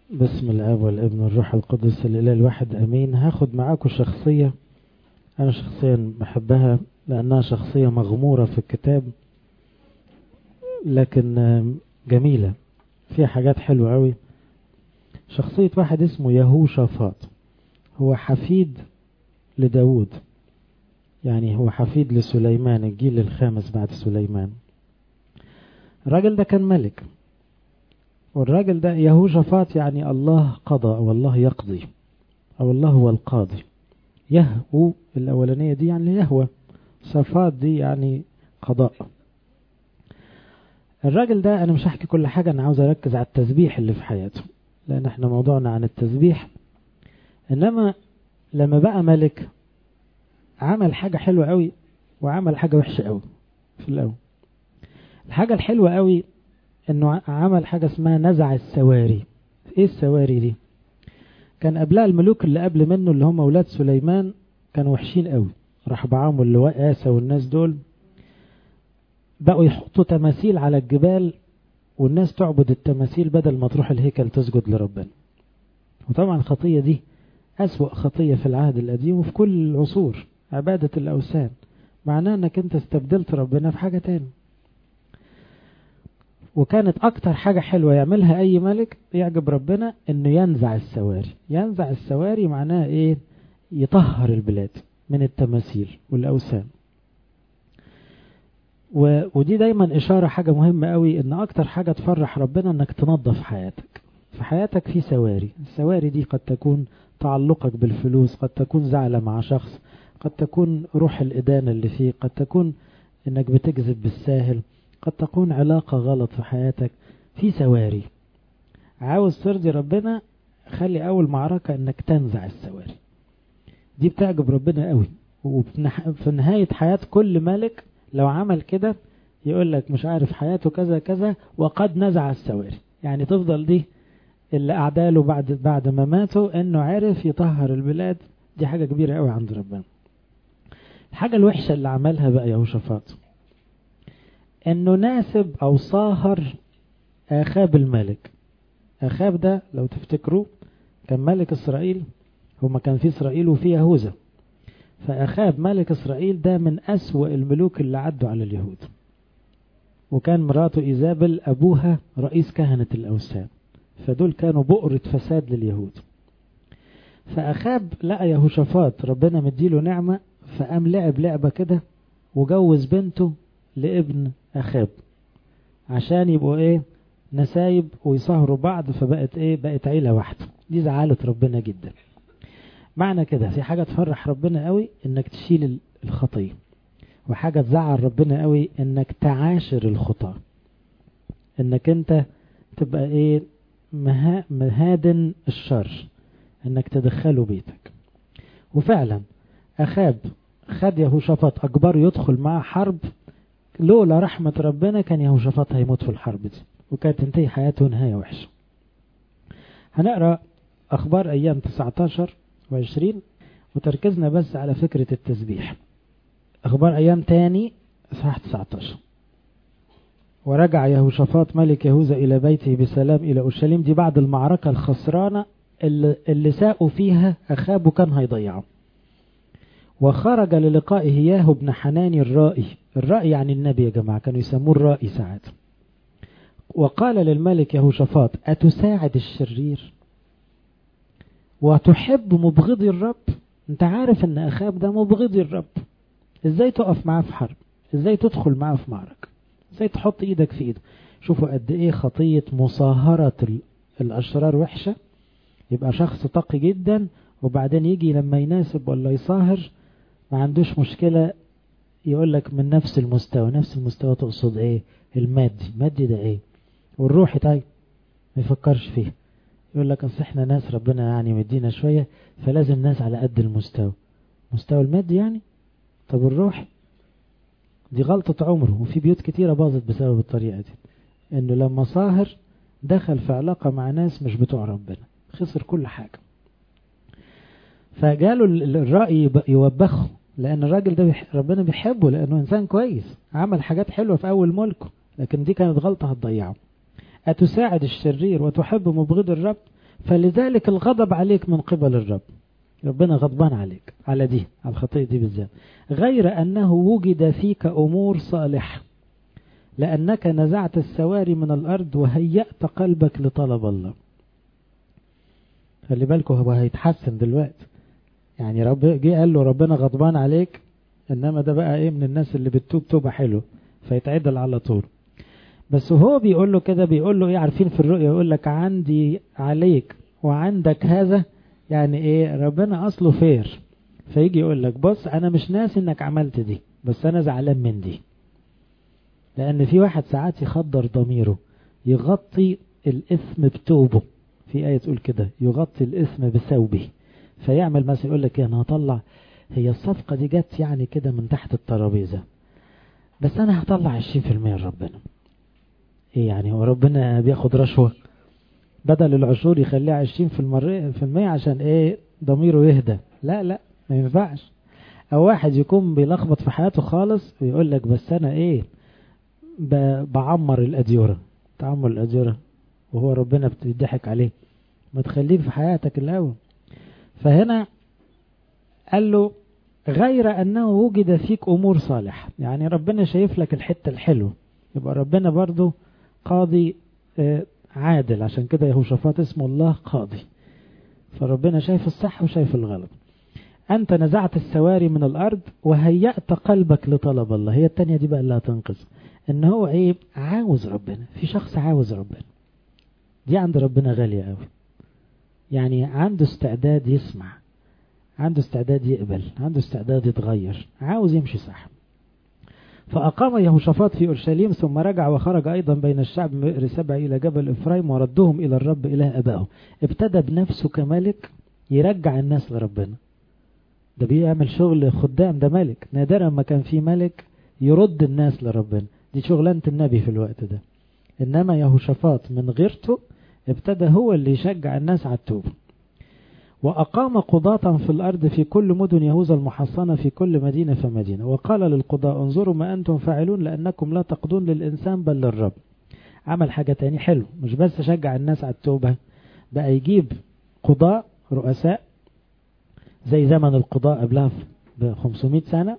بسم الاب والابن والروح القدس الاله الواحد امين هاخد معاكم شخصيه انا شخصيا بحبها لانها شخصيه مغموره في الكتاب لكن جميله فيها حاجات حلوه قوي شخصيه واحد اسمه يهوشافاط هو حفيد لداود يعني هو حفيد لسليمان الجيل الخامس بعد سليمان الراجل ده كان ملك والراجل ده يهوشافاط يعني الله قضى أو الله يقضي أو الله هو القاضي يهو الأولانية دي يعني يهوى صفات دي يعني قضاء الراجل ده أنا مش هحكي كل حاجة أنا عاوز أركز على التسبيح اللي في حياته لأن احنا موضوعنا عن التسبيح إنما لما بقى ملك عمل حاجة حلوة قوي وعمل حاجة وحشة قوي في الأول الحاجة الحلوة قوي انه عمل حاجة اسمها نزع السواري ايه السواري دي كان قبلها الملوك اللي قبل منه اللي هم اولاد سليمان كانوا وحشين قوي رحبعام واللواء آسى والناس دول بقوا يحطوا تماثيل على الجبال والناس تعبد التماثيل بدل ما تروح الهيكل تسجد لربنا وطبعا الخطية دي أسوأ خطية في العهد القديم وفي كل العصور عبادة الأوثان معناه انك انت استبدلت ربنا في حاجة تاني وكانت اكتر حاجة حلوة يعملها اي ملك يعجب ربنا انه ينزع السواري ينزع السواري معناها ايه يطهر البلاد من التماثيل والاوثان و... ودي دايما اشارة حاجة مهمة قوي ان اكتر حاجة تفرح ربنا انك تنظف حياتك في حياتك في سواري السواري دي قد تكون تعلقك بالفلوس قد تكون زعلة مع شخص قد تكون روح الإدانة اللي فيه قد تكون انك بتكذب بالساهل قد تكون علاقة غلط في حياتك في سواري عاوز ترضي ربنا خلي أول معركة انك تنزع السواري دي بتعجب ربنا قوي وفي نهاية حياة كل ملك لو عمل كده يقول لك مش عارف حياته كذا كذا وقد نزع السواري يعني تفضل دي اللي أعداله بعد بعد ما ماتوا انه عرف يطهر البلاد دي حاجة كبيرة قوي عند ربنا الحاجة الوحشة اللي عملها بقى يهوشافاط انه ناسب او صاهر اخاب الملك اخاب ده لو تفتكروا كان ملك اسرائيل هما كان في اسرائيل وفي يهوذا فاخاب ملك اسرائيل ده من اسوأ الملوك اللي عدوا على اليهود وكان مراته ايزابل ابوها رئيس كهنة الاوثان فدول كانوا بؤرة فساد لليهود فاخاب لقى يهوشافاط ربنا مديله نعمة فقام لعب لعبة كده وجوز بنته لابن أخاب عشان يبقوا ايه نسايب ويصهروا بعض فبقت ايه بقت عيلة واحدة دي زعلت ربنا جدا معنى كده في حاجة تفرح ربنا قوي انك تشيل الخطية وحاجة تزعل ربنا قوي انك تعاشر الخطاة انك انت تبقى ايه مها مهادن الشر انك تدخله بيتك وفعلا اخاب خد يهوشافاط اجبره يدخل معاه حرب لولا رحمة ربنا كان يهوشافاط هيموت في الحرب دي وكانت تنتهي حياته نهاية وحشة هنقرأ أخبار أيام 19 و20 وتركزنا بس على فكرة التسبيح أخبار أيام تاني صح 19 ورجع يهوشافاط ملك يهوذا إلى بيته بسلام إلى أورشليم دي بعد المعركة الخسرانة اللي, اللي ساقوا فيها أخابه كان هيضيعه وخرج للقائه ياهو بن حناني الرائي الرائي يعني النبي يا جماعة كانوا يسموه الرائي ساعات وقال للملك يهوشافاط أتساعد الشرير وتحب مبغضي الرب انت عارف ان اخاب ده مبغضي الرب ازاي تقف معاه في حرب ازاي تدخل معاه في معركة ازاي تحط ايدك في ايده شوفوا قد ايه خطية مصاهرة الاشرار وحشة يبقى شخص تقي جدا وبعدين يجي لما يناسب ولا يصاهر ما عندوش مشكلة يقول لك من نفس المستوى نفس المستوى تقصد ايه المادي مادي ده ايه والروحي طيب ما يفكرش فيه يقول لك اصل احنا ناس ربنا يعني مدينا شوية فلازم ناس على قد المستوى مستوى المادي يعني طب الروح دي غلطة عمره وفي بيوت كتيرة باظت بسبب الطريقة دي انه لما صاهر دخل في علاقة مع ناس مش بتوع ربنا خسر كل حاجة فجاله الرأي يوبخه لأن الراجل ده بيح... ربنا بيحبه لأنه إنسان كويس عمل حاجات حلوة في أول ملكه لكن دي كانت غلطة هتضيعه أتساعد الشرير وتحب مبغض الرب فلذلك الغضب عليك من قبل الرب ربنا غضبان عليك على دي على الخطيئة دي بالذات غير أنه وجد فيك أمور صالحة لأنك نزعت السواري من الأرض وهيأت قلبك لطلب الله خلي بالكم هو هيتحسن دلوقتي يعني رب جه قال له ربنا غضبان عليك انما ده بقى ايه من الناس اللي بتتوب توبه حلو فيتعدل على طول بس هو بيقول له كده بيقول له ايه عارفين في الرؤيا يقول لك عندي عليك وعندك هذا يعني ايه ربنا اصله فير فيجي يقول لك بص انا مش ناسي انك عملت دي بس انا زعلان من دي لان في واحد ساعات يخدر ضميره يغطي الاثم بتوبه في آية تقول كده يغطي الإثم بثوبه فيعمل مثلا يقول لك أنا هطلع هي الصفقة دي جت يعني كده من تحت الترابيزة بس أنا هطلع 20% لربنا إيه يعني هو ربنا بياخد رشوة بدل العشور يخليها 20 في المرة في المية عشان إيه ضميره يهدى لا لا ما ينفعش أو واحد يكون بيلخبط في حياته خالص ويقول لك بس أنا إيه بعمر الأديرة تعمر الأديرة وهو ربنا بيضحك عليه ما تخليك في حياتك الأول فهنا قال له غير أنه وجد فيك أمور صالحة يعني ربنا شايف لك الحتة الحلوة يبقى ربنا برضو قاضي عادل عشان كده يهوشافاط اسمه الله قاضي فربنا شايف الصح وشايف الغلط أنت نزعت السواري من الأرض وهيأت قلبك لطلب الله هي التانية دي بقى اللي هتنقذ إن هو إيه عاوز ربنا في شخص عاوز ربنا دي عند ربنا غالية قوي يعني عنده استعداد يسمع عنده استعداد يقبل عنده استعداد يتغير عاوز يمشي صح فأقام يهوشافاط في أورشليم ثم رجع وخرج أيضا بين الشعب من سبع إلى جبل إفرايم وردهم إلى الرب إله أبائه ابتدى بنفسه كملك يرجع الناس لربنا ده بيعمل شغل خدام ده ملك نادرا ما كان في ملك يرد الناس لربنا دي شغلانة النبي في الوقت ده إنما يهوشافاط من غيرته ابتدى هو اللي يشجع الناس على التوبة وأقام قضاة في الأرض في كل مدن يهوذا المحصنة في كل مدينة فمدينة وقال للقضاء انظروا ما أنتم فاعلون لأنكم لا تقضون للإنسان بل للرب عمل حاجة تاني حلو مش بس شجع الناس على التوبة بقى يجيب قضاء رؤساء زي زمن القضاء قبلها ب 500 سنة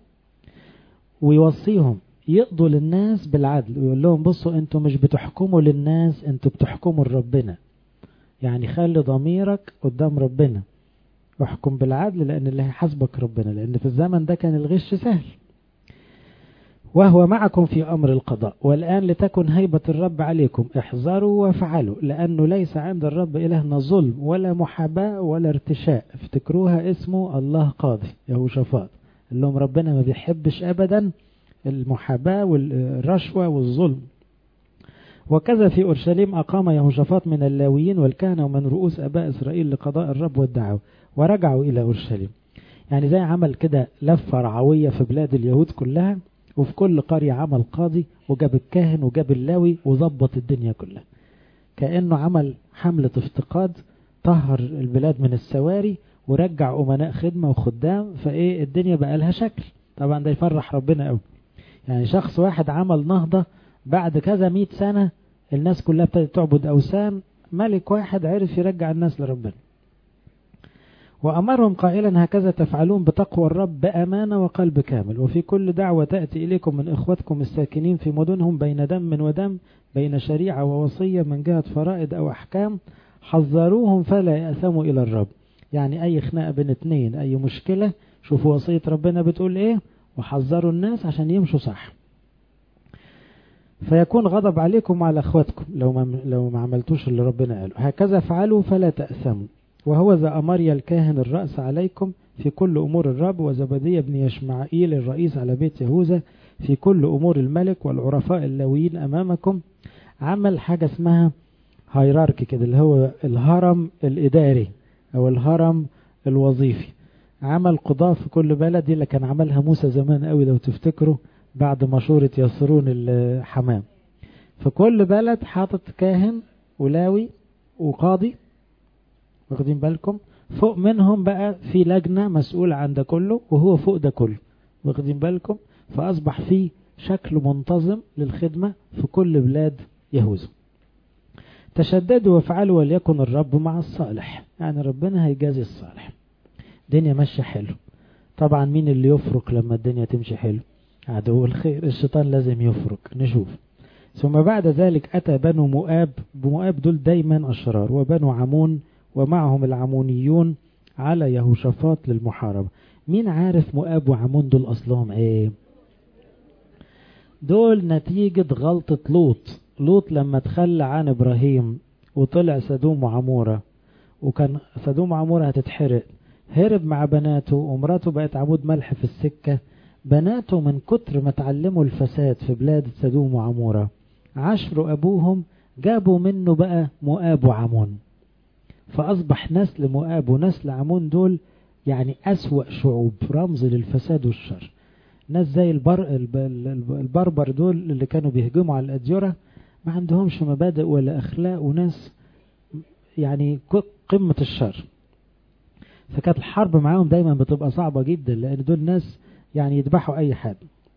ويوصيهم يقضوا للناس بالعدل ويقول لهم بصوا انتوا مش بتحكموا للناس انتوا بتحكموا لربنا يعني خلي ضميرك قدام ربنا احكم بالعدل لان اللي هيحاسبك ربنا لان في الزمن ده كان الغش سهل وهو معكم في امر القضاء والان لتكن هيبة الرب عليكم احذروا وافعلوا لانه ليس عند الرب الهنا ظلم ولا محاباة ولا ارتشاء افتكروها اسمه الله قاضي يهوشافاط قال لهم ربنا ما بيحبش ابدا المحاباة والرشوة والظلم وكذا في أورشليم أقام يهوشافاط من اللاويين والكهنة ومن رؤوس أباء إسرائيل لقضاء الرب والدعوة ورجعوا إلى أورشليم يعني زي عمل كده لفة رعوية في بلاد اليهود كلها وفي كل قرية عمل قاضي وجاب الكاهن وجاب اللاوي وظبط الدنيا كلها كأنه عمل حملة افتقاد طهر البلاد من السواري ورجع أمناء خدمة وخدام فإيه الدنيا بقى لها شكل طبعا ده يفرح ربنا قوي يعني شخص واحد عمل نهضة بعد كذا مئة سنة الناس كلها ابتدت تعبد أوثان ملك واحد عرف يرجع الناس لربنا وأمرهم قائلا هكذا تفعلون بتقوى الرب بأمانة وقلب كامل وفي كل دعوة تأتي إليكم من إخوتكم الساكنين في مدنهم بين دم ودم بين شريعة ووصية من جهة فرائض أو أحكام حذروهم فلا يأثموا إلى الرب يعني أي خناقة بين اتنين أي مشكلة شوفوا وصية ربنا بتقول إيه وحذروا الناس عشان يمشوا صح فيكون غضب عليكم وعلى اخواتكم لو ما لو ما عملتوش اللي ربنا قاله هكذا افعلوا فلا تأثموا وهو ذا أمريا الكاهن الرأس عليكم في كل أمور الرب وزبدية بن يشمعيل الرئيس على بيت يهوذا في كل أمور الملك والعرفاء اللاويين أمامكم عمل حاجة اسمها هيراركي كده اللي هو الهرم الإداري أو الهرم الوظيفي عمل قضاة في كل بلد دي اللي كان عملها موسى زمان قوي لو تفتكروا بعد مشورة يسرون الحمام في كل بلد حاطط كاهن ولاوي وقاضي واخدين بالكم فوق منهم بقى في لجنة مسؤولة عن ده كله وهو فوق ده كله واخدين بالكم فأصبح في شكل منتظم للخدمة في كل بلاد يهوذا تشددوا وافعلوا وليكن الرب مع الصالح يعني ربنا هيجازي الصالح الدنيا ماشية حلو طبعا مين اللي يفرق لما الدنيا تمشي حلو عدو الخير الشيطان لازم يفرق نشوف ثم بعد ذلك أتى بنو مؤاب بمؤاب دول دايما أشرار وبنو عمون ومعهم العمونيون على يهوشافاط للمحاربة مين عارف مؤاب وعمون دول أصلهم ايه دول نتيجة غلطة لوط لوط لما تخلى عن إبراهيم وطلع سدوم وعمورة وكان سدوم وعمورة هتتحرق هرب مع بناته ومراته بقت عمود ملح في السكة بناته من كتر ما تعلموا الفساد في بلاد سدوم وعمورة عشروا أبوهم جابوا منه بقى مؤاب وعمون فأصبح نسل مؤاب ونسل عمون دول يعني أسوأ شعوب رمز للفساد والشر ناس زي البر البربر دول اللي كانوا بيهجموا على الأديرة ما عندهمش مبادئ ولا أخلاق وناس يعني قمة الشر فكانت الحرب معاهم دايما بتبقى صعبة جدا لأن دول ناس يعني يذبحوا أي حد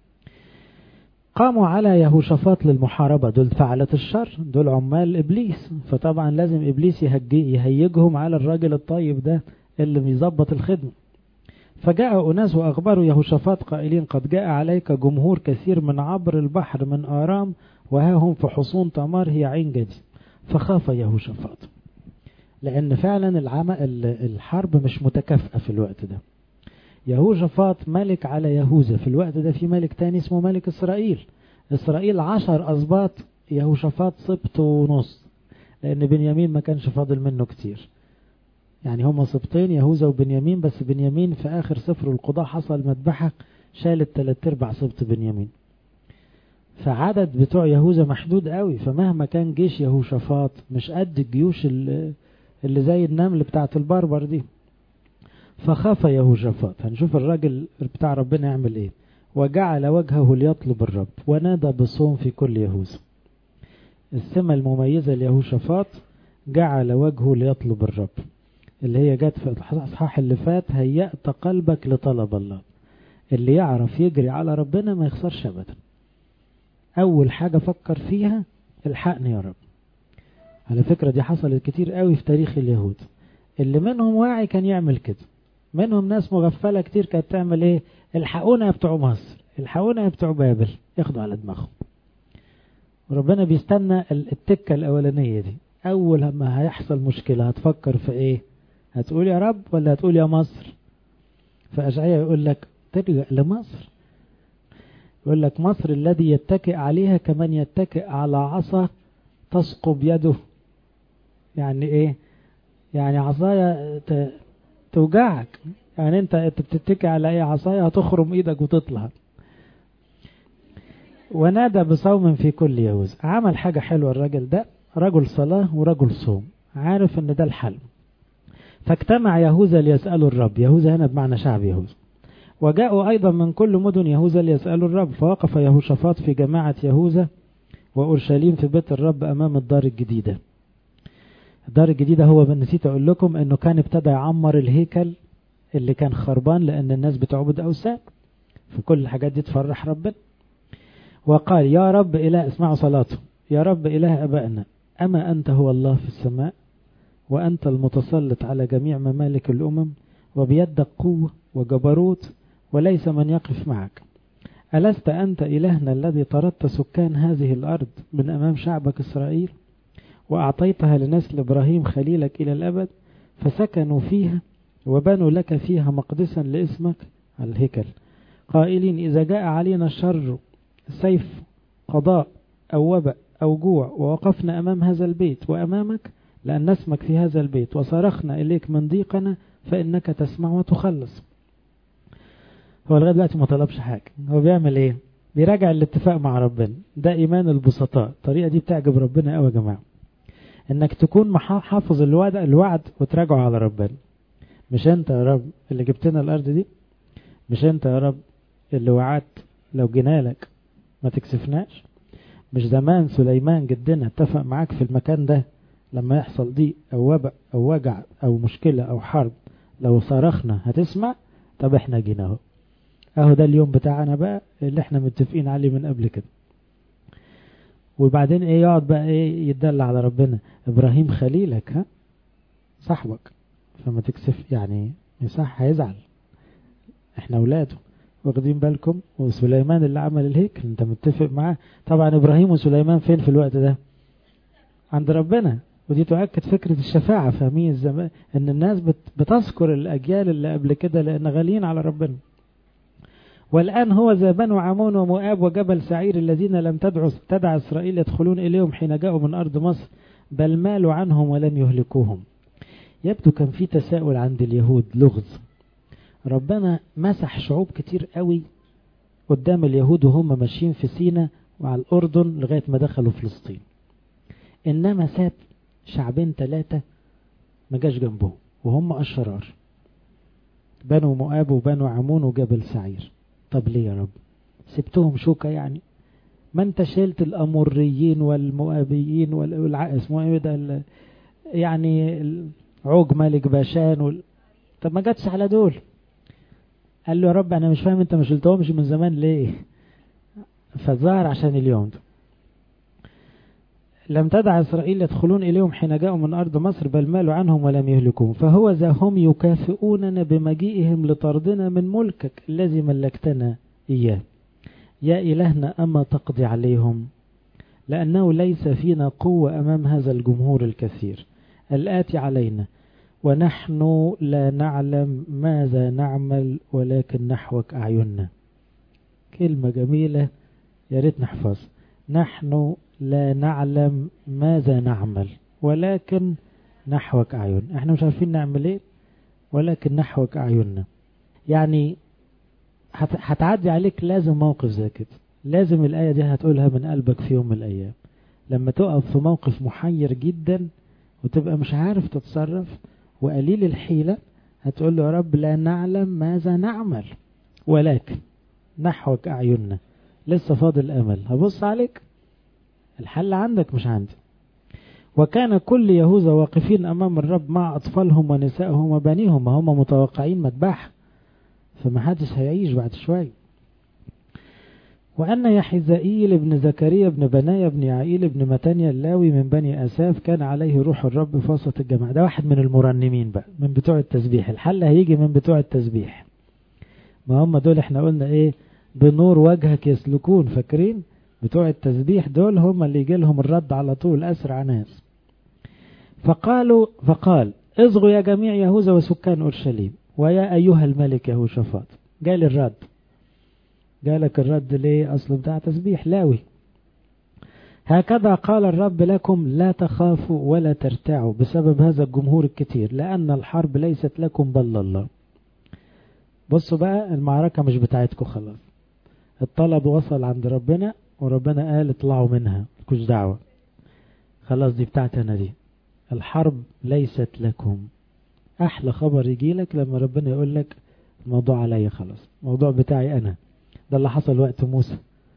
قاموا على يهوشافاط للمحاربة دول فعلة الشر دول عمال إبليس فطبعا لازم إبليس يهيجهم على الراجل الطيب ده اللي بيظبط الخدمة فجاء أناس وأخبروا يهوشافاط قائلين قد جاء عليك جمهور كثير من عبر البحر من آرام وها هم في حصون تمار هي عين جدي فخاف يهوشافاط لأن فعلا الحرب مش متكافئة في الوقت ده يهوشافاط ملك على يهوذا في الوقت ده في ملك تاني اسمه ملك إسرائيل إسرائيل عشر أسباط يهوشافاط سبط ونص لأن بنيامين ما كانش فاضل منه كتير يعني هما سبطين يهوذا وبنيامين بس بنيامين في آخر سفر القضاء حصل مذبحة شالت تلات أرباع سبط بنيامين فعدد بتوع يهوذا محدود قوي فمهما كان جيش يهوشافاط مش قد الجيوش اللي, اللي زي النمل بتاعت البربر دي فخاف يهوشافاط هنشوف الراجل بتاع ربنا يعمل ايه وجعل وجهه ليطلب الرب ونادى بصوم في كل يهوذا السمة المميزة ليهوشافاط جعل وجهه ليطلب الرب اللي هي جت في الأصحاح اللي فات هيأت قلبك لطلب الله اللي يعرف يجري على ربنا ما يخسرش أبدا أول حاجة فكر فيها الحقني يا رب على فكرة دي حصلت كتير قوي في تاريخ اليهود اللي منهم واعي كان يعمل كده منهم ناس مغفلة كتير كانت تعمل ايه الحقونا يا بتوع مصر الحقونا يا بتوع بابل ياخدوا على دماغهم وربنا بيستنى التكة الأولانية دي أول ما هيحصل مشكلة هتفكر في ايه هتقول يا رب ولا هتقول يا مصر فأشعية يقول لك ترجع لمصر يقول لك مصر الذي يتكئ عليها كمن يتكئ على عصا تثقب يده يعني ايه يعني عصاية توجعك يعني انت بتتكي على اي عصاية هتخرم ايدك وتطلع ونادى بصوم في كل يهوذا عمل حاجة حلوة الراجل ده رجل صلاة ورجل صوم عارف ان ده الحل فاجتمع يهوذا ليسألوا الرب يهوذا هنا بمعنى شعب يهوذا وجاءوا أيضا من كل مدن يهوذا ليسألوا الرب فوقف يهوشافاط في جماعة يهوذا وأورشليم في بيت الرب أمام الدار الجديدة الدار الجديدة هو نسيت أقول لكم أنه كان ابتدى يعمر الهيكل اللي كان خربان لأن الناس بتعبد أوثان فكل الحاجات دي تفرح ربنا وقال يا رب إله اسمعوا صلاته يا رب إله أبائنا أما أنت هو الله في السماء وأنت المتسلط على جميع ممالك الأمم وبيدك قوة وجبروت وليس من يقف معك ألست أنت إلهنا الذي طردت سكان هذه الأرض من أمام شعبك إسرائيل وأعطيتها لنسل إبراهيم خليلك إلى الأبد فسكنوا فيها وبنوا لك فيها مقدسا لاسمك الهيكل قائلين إذا جاء علينا الشر سيف قضاء أو وباء أو جوع ووقفنا أمام هذا البيت وأمامك لأن نسمك في هذا البيت وصرخنا إليك من ضيقنا فإنك تسمع وتخلص هو لغاية دلوقتي ما طلبش حاجة هو بيعمل إيه بيراجع الاتفاق مع ربنا ده إيمان البسطاء الطريقة دي بتعجب ربنا قوي يا جماعة إنك تكون حافظ الوعد الوعد وتراجعه على ربنا مش أنت يا رب اللي جبتنا الأرض دي مش أنت يا رب اللي وعدت لو جينا لك ما تكسفناش مش زمان سليمان جدنا اتفق معاك في المكان ده لما يحصل ضيق أو وباء أو وجع أو مشكلة أو حرب لو صرخنا هتسمع طب احنا جينا اهو اهو ده اليوم بتاعنا بقى اللي احنا متفقين عليه من قبل كده وبعدين ايه يقعد بقى ايه يتدلع على ربنا ابراهيم خليلك ها صاحبك فما تكسف يعني صح هيزعل احنا اولاده واخدين بالكم وسليمان اللي عمل الهيكل انت متفق معاه طبعا ابراهيم وسليمان فين في الوقت ده عند ربنا ودي تؤكد فكرة الشفاعة فاهمين الزمان ان الناس بتذكر الاجيال اللي قبل كده لان غاليين على ربنا والآن هو ذا بنو عمون ومؤاب وجبل سعير الذين لم تدعو تدع إسرائيل يدخلون إليهم حين جاءوا من أرض مصر بل مالوا عنهم ولم يهلكوهم يبدو كان في تساؤل عند اليهود لغز ربنا مسح شعوب كتير قوي قدام اليهود وهم ماشيين في سينا وعلى الأردن لغاية ما دخلوا فلسطين إنما ساب شعبين ثلاثة ما جاش جنبهم وهم أشرار بنو مؤاب وبنو عمون وجبل سعير طب ليه يا رب سبتهم شوكة يعني ما انت شلت الأموريين والمؤابيين والع... اسمه ايه ده يعني عوج ملك باشان وال... طب ما جاتش على دول قال له يا رب انا مش فاهم انت ما شلتهمش من زمان ليه فظهر عشان اليوم ده لم تدع إسرائيل يدخلون إليهم حين جاءوا من أرض مصر بل مالوا عنهم ولم يهلكوهم فهو ذا هم يكافئوننا بمجيئهم لطردنا من ملكك الذي ملكتنا إياه يا إلهنا أما تقضي عليهم لأنه ليس فينا قوة أمام هذا الجمهور الكثير الآتي علينا ونحن لا نعلم ماذا نعمل ولكن نحوك أعيننا كلمة جميلة يا ريت نحفظ نحن لا نعلم ماذا نعمل ولكن نحوك أعين احنا مش عارفين نعمل ايه ولكن نحوك أعيننا يعني هتعدي عليك لازم موقف زي كده لازم الآية دي هتقولها من قلبك في يوم من الأيام لما تقف في موقف محير جدا وتبقى مش عارف تتصرف وقليل الحيلة هتقول له يا رب لا نعلم ماذا نعمل ولكن نحوك أعيننا لسه فاضل أمل هبص عليك الحل عندك مش عندي وكان كل يهوذا واقفين أمام الرب مع أطفالهم ونسائهم وبنيهم ما هم متوقعين مذبح فما حدش هيعيش بعد شوية وأن يحزائيل ابن زكريا ابن بنايا ابن يعيل ابن متانيا اللاوي من بني أساف كان عليه روح الرب في وسط الجماعة ده واحد من المرنمين بقى من بتوع التسبيح الحل هيجي من بتوع التسبيح ما هم دول احنا قلنا ايه بنور وجهك يسلكون فاكرين بتوع التسبيح دول هم اللي يجي لهم الرد على طول أسرع ناس فقالوا فقال اصغوا يا جميع يهوذا وسكان أورشليم ويا أيها الملك يهوشافاط جال الرد جالك الرد ليه أصل بتاع تسبيح لاوي هكذا قال الرب لكم لا تخافوا ولا ترتعوا بسبب هذا الجمهور الكتير لأن الحرب ليست لكم بل الله بصوا بقى المعركة مش بتاعتكم خلاص الطلب وصل عند ربنا وربنا قال اطلعوا منها ملكوش دعوة خلاص دي بتاعتي أنا دي الحرب ليست لكم أحلى خبر يجي لك لما ربنا يقول لك الموضوع عليا خلاص الموضوع بتاعي أنا ده اللي حصل وقت موسى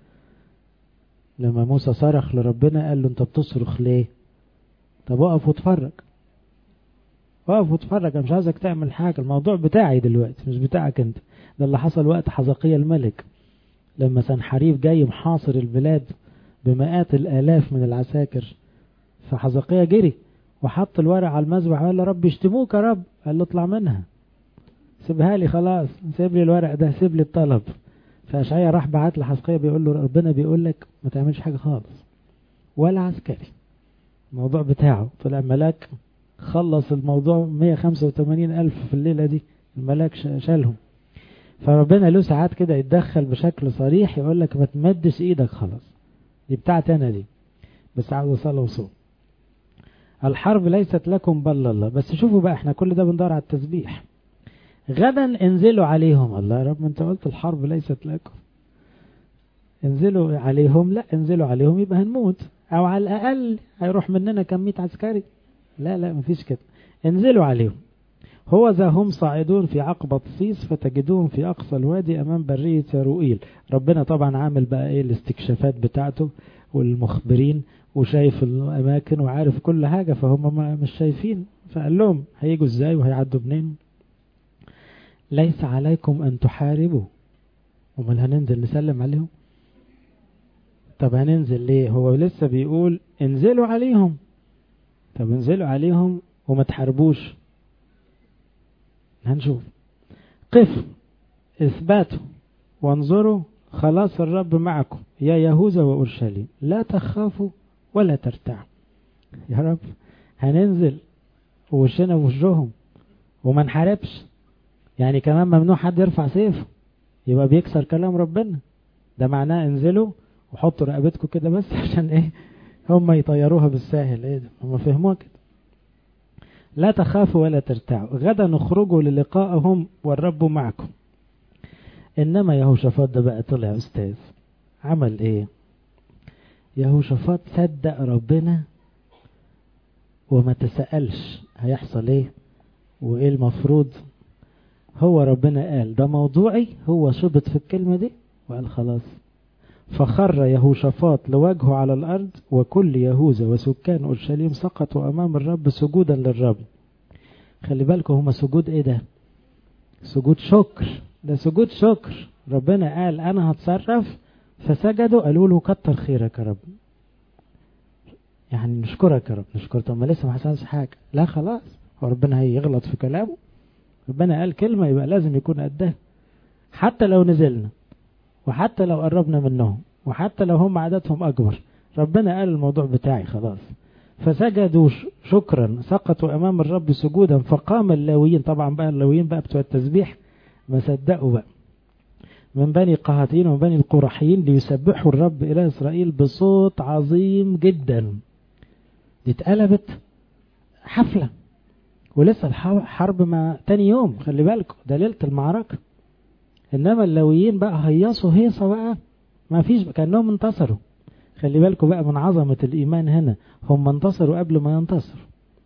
لما موسى صرخ لربنا قال له انت بتصرخ ليه طب اقف واتفرج اقف واتفرج انا مش عايزك تعمل حاجة الموضوع بتاعي دلوقتي مش بتاعك انت ده اللي حصل وقت حزقية الملك لما سنحريف جاي محاصر البلاد بمئات الالاف من العساكر فحزقية جري وحط الورق على المذبح وقال له رب يشتموك يا رب قال له اطلع منها سيبها لي خلاص سيب لي الورق ده سيب لي الطلب فأشعيا راح بعت لحزقية بيقول له ربنا بيقول لك ما تعملش حاجة خالص ولا عسكري الموضوع بتاعه طلع ملاك خلص الموضوع 185 ألف في الليلة دي الملاك شالهم فربنا له ساعات كده يتدخل بشكل صريح يقول لك ما تمدش ايدك خلاص دي بتاعتي انا دي بس عاوز صلاة وصوم الحرب ليست لكم بل الله بس شوفوا بقى احنا كل ده بندور على التسبيح غدا انزلوا عليهم الله يا رب انت قلت الحرب ليست لكم انزلوا عليهم لا انزلوا عليهم يبقى هنموت او على الاقل هيروح مننا كم مئة عسكري لا لا مفيش كده انزلوا عليهم هو ذا هم صاعدون في عقبة صيص فتجدوهم في أقصى الوادي أمام برية يروئيل ربنا طبعا عامل بقى إيه الاستكشافات بتاعته والمخبرين وشايف الأماكن وعارف كل حاجة فهم ما مش شايفين فقال لهم هيجوا إزاي وهيعدوا منين ليس عليكم أن تحاربوا امال هننزل نسلم عليهم طب هننزل ليه هو لسه بيقول انزلوا عليهم طب انزلوا عليهم وما تحاربوش هنشوف قفوا اثباتوا وانظروا خلاص الرب معكم يا يهوذا وأورشليم لا تخافوا ولا ترتعوا يا رب هننزل ووشنا ووشهم وما نحاربش يعني كمان ممنوع حد يرفع سيفه يبقى بيكسر كلام ربنا ده معناه انزلوا وحطوا رقبتكم كده بس عشان ايه هم يطيروها بالساهل ايه ده هم فهموها كده لا تخافوا ولا ترتعوا غدا نخرجوا للقائهم والرب معكم انما يهوشافاط ده بقى طلع استاذ عمل ايه يهوشافاط صدق ربنا وما تسألش هيحصل ايه وايه المفروض هو ربنا قال ده موضوعي هو شبط في الكلمة دي وقال خلاص فخر يهوشافاط لوجهه على الأرض وكل يهوذا وسكان أورشليم سقطوا أمام الرب سجودا للرب خلي بالكم هما سجود ايه ده سجود شكر ده سجود شكر ربنا قال أنا هتصرف فسجدوا قالوا له كتر خيرك يا رب يعني نشكرك يا رب نشكر طب ما لسه ما حصلش حاجة لا خلاص هو ربنا هيغلط في كلامه ربنا قال كلمة يبقى لازم يكون قدها حتى لو نزلنا وحتى لو قربنا منهم وحتى لو هم عددهم أكبر ربنا قال الموضوع بتاعي خلاص فسجدوا شكرا سقطوا أمام الرب سجودا فقام اللاويين طبعا بقى اللاويين بقى بتوع التسبيح ما صدقوا بقى من بني قهاتين ومن بني القرحيين ليسبحوا الرب إلى إسرائيل بصوت عظيم جدا دي اتقلبت حفلة ولسه الحرب ما تاني يوم خلي بالكم ده ليلة المعركة إنما اللويين بقى هيصوا هيصة بقى ما فيش كأنهم انتصروا خلي بالكم بقى من عظمة الإيمان هنا هم انتصروا قبل ما ينتصروا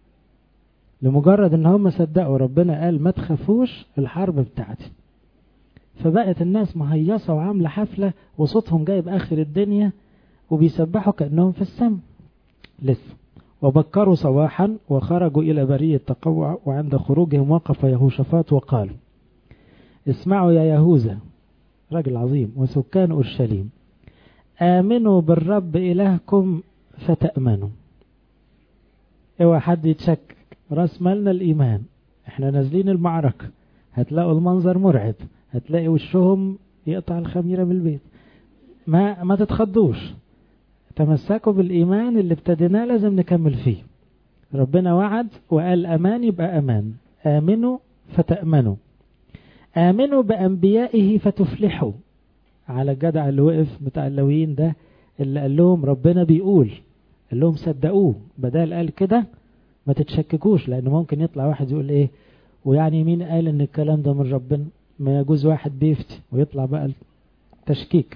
لمجرد ان هم صدقوا ربنا قال ما تخافوش الحرب بتاعتي فبقت الناس مهيصة وعاملة حفلة وصوتهم جايب آخر الدنيا وبيسبحوا كأنهم في السماء لسه وبكروا صباحا وخرجوا إلى برية تقوع وعند خروجهم وقف يهوشافاط وقال اسمعوا يا يهوذا رجل عظيم وسكان أورشليم آمنوا بالرب إلهكم فتأمنوا اوعى حد يتشكك راس مالنا الإيمان احنا نازلين المعركة هتلاقوا المنظر مرعب هتلاقي وشهم يقطع الخميرة بالبيت ما ما تتخضوش تمسكوا بالإيمان اللي ابتديناه لازم نكمل فيه ربنا وعد وقال أمان يبقى أمان آمنوا فتأمنوا آمنوا بأنبيائه فتفلحوا على الجدع اللي وقف بتاع اللويين ده اللي قال لهم ربنا بيقول قال لهم صدقوه بدل قال كده ما تتشككوش لأن ممكن يطلع واحد يقول إيه ويعني مين قال إن الكلام ده من ربنا ما يجوز واحد بيفتي ويطلع بقى التشكيك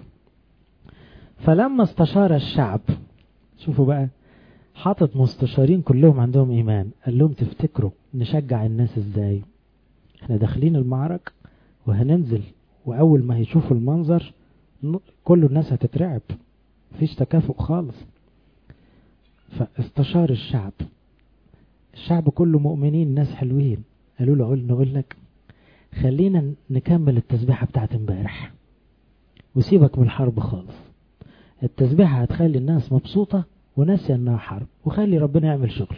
فلما استشار الشعب شوفوا بقى حاطط مستشارين كلهم عندهم إيمان قال لهم تفتكروا نشجع الناس إزاي احنا داخلين المعركة وهننزل وأول ما هيشوفوا المنظر كل الناس هتترعب مفيش تكافؤ خالص فاستشار الشعب الشعب كله مؤمنين ناس حلوين قالوا له نقول لك خلينا نكمل التسبيحة بتاعت امبارح وسيبك من الحرب خالص التسبيحة هتخلي الناس مبسوطة وناسية انها حرب وخلي ربنا يعمل شغل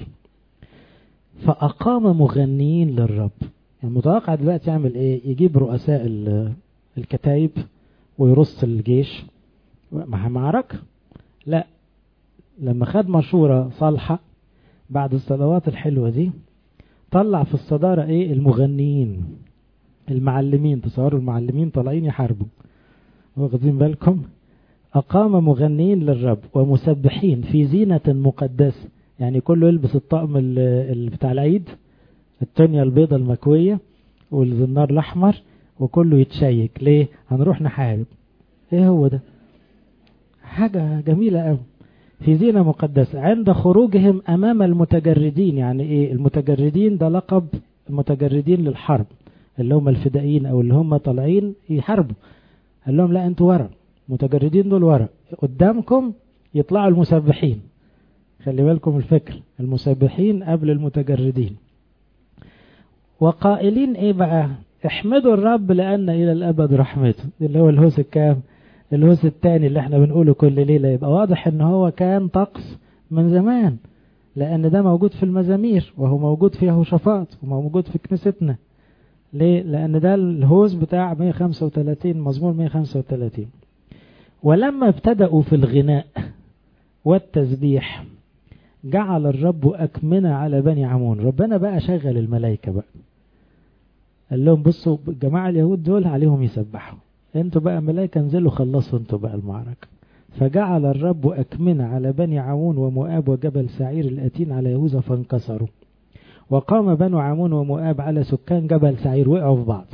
فأقام مغنيين للرب يعني متوقع دلوقتي يعمل ايه يجيب رؤساء الكتايب ويرص الجيش مع معركة لا لما خد مشورة صالحة بعد الصلوات الحلوة دي طلع في الصدارة ايه المغنيين المعلمين تصوروا المعلمين طالعين يحاربوا واخدين بالكم أقام مغنيين للرب ومسبحين في زينة مقدسة يعني كله يلبس الطقم بتاع العيد التونيا البيضة المكوية والزنار الأحمر وكله يتشيك ليه هنروح نحارب ايه هو ده حاجة جميلة قوي في زينة مقدسة عند خروجهم أمام المتجردين يعني إيه المتجردين ده لقب المتجردين للحرب اللي هم الفدائيين أو اللي هم طالعين يحاربوا قال لهم لا أنتوا ورا متجردين دول ورا قدامكم يطلعوا المسبحين خلي بالكم الفكر المسبحين قبل المتجردين وقائلين ايه بقى احمدوا الرب لأن إلى الأبد رحمته اللي هو الهوس الكام الهوس التاني اللي احنا بنقوله كل ليلة يبقى واضح ان هو كان طقس من زمان لان ده موجود في المزامير وهو موجود في يهوشافاط وموجود في كنيستنا ليه لان ده الهوس بتاع 135 مزمور 135 ولما ابتدأوا في الغناء والتسبيح جعل الرب أكمنة على بني عمون ربنا بقى شغل الملائكة بقى قال لهم بصوا الجماعة اليهود دول عليهم يسبحوا انتوا بقى ملائكة انزلوا خلصوا انتوا بقى المعركة فجعل الرب أكمنة على بني عمون ومؤاب وجبل سعير الأتين على يهوذا فانكسروا وقام بنو عمون ومؤاب على سكان جبل سعير وقعوا في بعض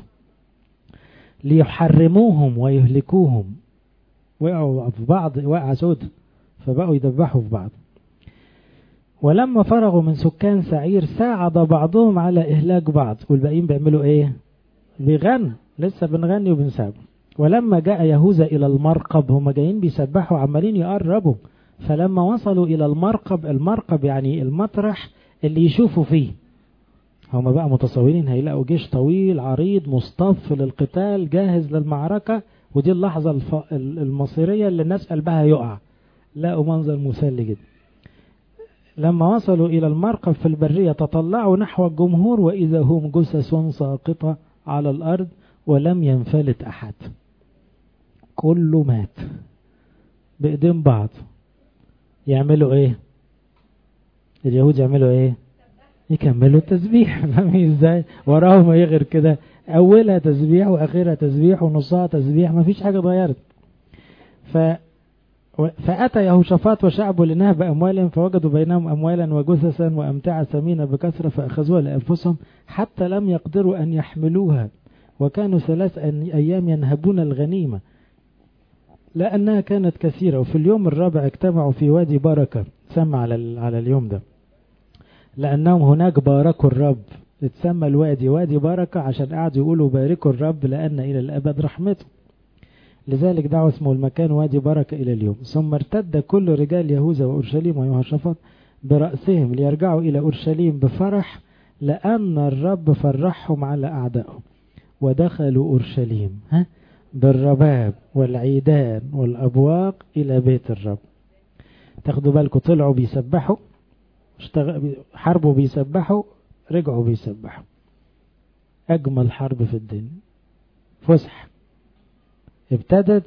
ليحرموهم ويهلكوهم وقعوا في بعض وقع سود فبقوا يدبحوا في بعض ولما فرغوا من سكان سعير ساعد بعضهم على إهلاك بعض والباقيين بيعملوا إيه بيغنوا لسه بنغني وبنسابه ولما جاء يهوذا إلى المرقب هم جايين بيسبحوا عمالين يقربوا فلما وصلوا إلى المرقب المرقب يعني المطرح اللي يشوفوا فيه هم بقى متصورين هيلاقوا جيش طويل عريض مصطف للقتال جاهز للمعركة ودي اللحظة المصيرية اللي الناس قلبها يقع لقوا منظر مسلي جدا لما وصلوا إلى المرقب في البرية تطلعوا نحو الجمهور وإذا هم جثث ساقطة على الأرض ولم ينفلت أحد كله مات بإيدين بعض يعملوا إيه اليهود يعملوا إيه يكملوا التسبيح فاهمين ازاي وراهم ايه غير كده اولها تسبيح واخرها تسبيح ونصها تسبيح ما فيش حاجه اتغيرت ف فأتى يهوشافاط وشعبه لنهب أموالهم فوجدوا بينهم أموالا وجثثا وأمتعة ثمينة بكثرة فأخذوها لأنفسهم حتى لم يقدروا أن يحملوها وكانوا ثلاث أيام ينهبون الغنيمة لأنها كانت كثيرة وفي اليوم الرابع اجتمعوا في وادي بركة سمى على, على اليوم ده لأنهم هناك باركوا الرب اتسمى الوادي وادي بركة عشان قعدوا يقولوا باركوا الرب لأن إلى الأبد رحمته لذلك دعوا اسمه المكان وادي بركة إلى اليوم ثم ارتد كل رجال يهوذا وأورشليم ويهوشافاط برأسهم ليرجعوا إلى أورشليم بفرح لأن الرب فرحهم على أعدائهم ودخلوا أورشليم ها بالرباب والعيدان والأبواق إلى بيت الرب تاخدوا بالكم طلعوا بيسبحوا حربوا بيسبحوا رجعوا بيسبحوا أجمل حرب في الدنيا فسح ابتدت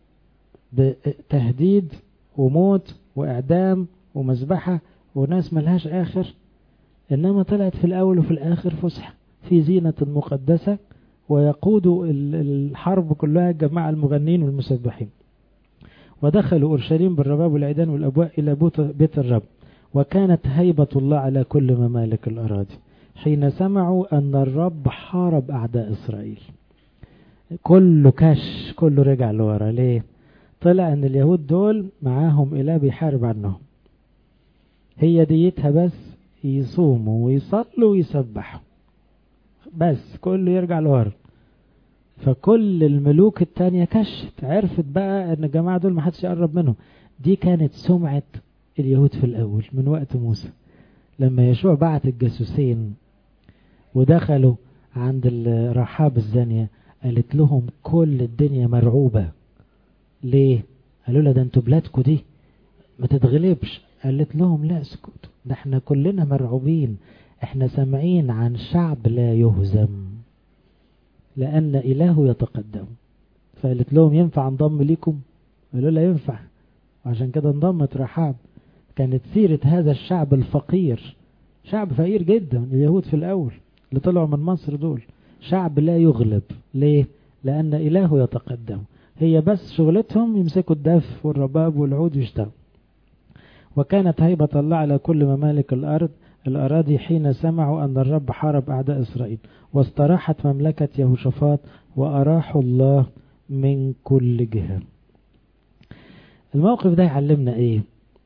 بتهديد وموت وإعدام ومذبحة وناس ملهاش آخر إنما طلعت في الأول وفي الآخر فسحة في زينة مقدسة ويقود الحرب كلها جماعة المغنين والمسبحين ودخلوا أورشليم بالرباب والعيدان والأبواء إلى بيت الرب وكانت هيبة الله على كل ممالك الأراضي حين سمعوا أن الرب حارب أعداء إسرائيل كله كش كله رجع لورا ليه طلع ان اليهود دول معاهم اله بيحارب عنهم هي ديتها بس يصوموا ويصلوا ويسبحوا بس كله يرجع لورا فكل الملوك التانية كشت عرفت بقى ان الجماعة دول محدش يقرب منهم دي كانت سمعة اليهود في الاول من وقت موسى لما يشوع بعت الجاسوسين ودخلوا عند الرحاب الزانية قالت لهم كل الدنيا مرعوبة ليه قالوا لها ده انتوا بلادكم دي ما تتغلبش قالت لهم لا اسكتوا ده احنا كلنا مرعوبين احنا سامعين عن شعب لا يهزم لان اله يتقدم فقالت لهم ينفع انضم ليكم قالوا لا ينفع وعشان كده انضمت رحاب كانت سيرة هذا الشعب الفقير شعب فقير جدا اليهود في الاول اللي طلعوا من مصر دول شعب لا يغلب ليه لأن إله يتقدم هي بس شغلتهم يمسكوا الدف والرباب والعود ويشتغلوا وكانت هيبة الله على كل ممالك الأرض الأراضي حين سمعوا أن الرب حارب أعداء إسرائيل واستراحت مملكة يهوشافاط وأراحوا الله من كل جهة الموقف ده يعلمنا إيه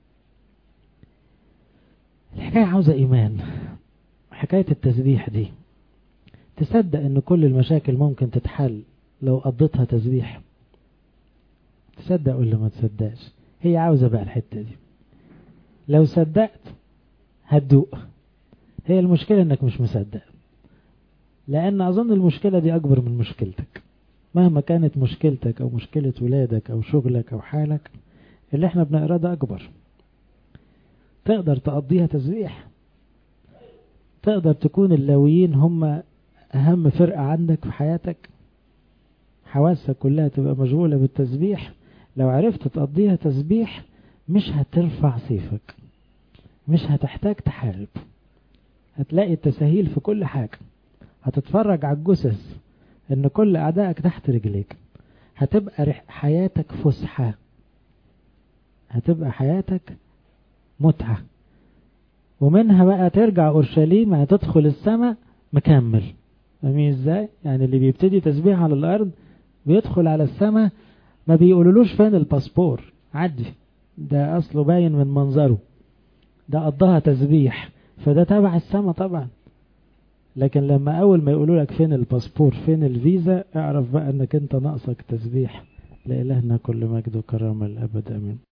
الحكاية عاوزة إيمان حكاية التسبيح دي تصدق ان كل المشاكل ممكن تتحل لو قضيتها تسبيح تصدق ولا ما تصدقش هي عاوزة بقى الحتة دي لو صدقت هتدوق هي المشكلة انك مش مصدق لان اظن المشكلة دي اكبر من مشكلتك مهما كانت مشكلتك أو مشكلة ولادك أو شغلك أو حالك اللي احنا بنقراه ده أكبر تقدر تقضيها تسبيح تقدر تكون اللاويين هم أهم فرقة عندك في حياتك حواسك كلها تبقى مشغولة بالتسبيح لو عرفت تقضيها تسبيح مش هترفع سيفك مش هتحتاج تحارب هتلاقي التساهيل في كل حاجة هتتفرج على الجثث ان كل اعدائك تحت رجليك هتبقى حياتك فسحة هتبقى حياتك متعة ومنها بقى ترجع اورشليم هتدخل السماء مكمل فاهمين ازاي يعني اللي بيبتدي تسبيح على الارض بيدخل على السماء ما بيقولولوش فين الباسبور عدي ده اصله باين من منظره ده قضاها تسبيح فده تبع السماء طبعا لكن لما اول ما يقولوا لك فين الباسبور فين الفيزا اعرف بقى انك انت ناقصك تسبيح لإلهنا كل مجد وكرامة الأبد أمين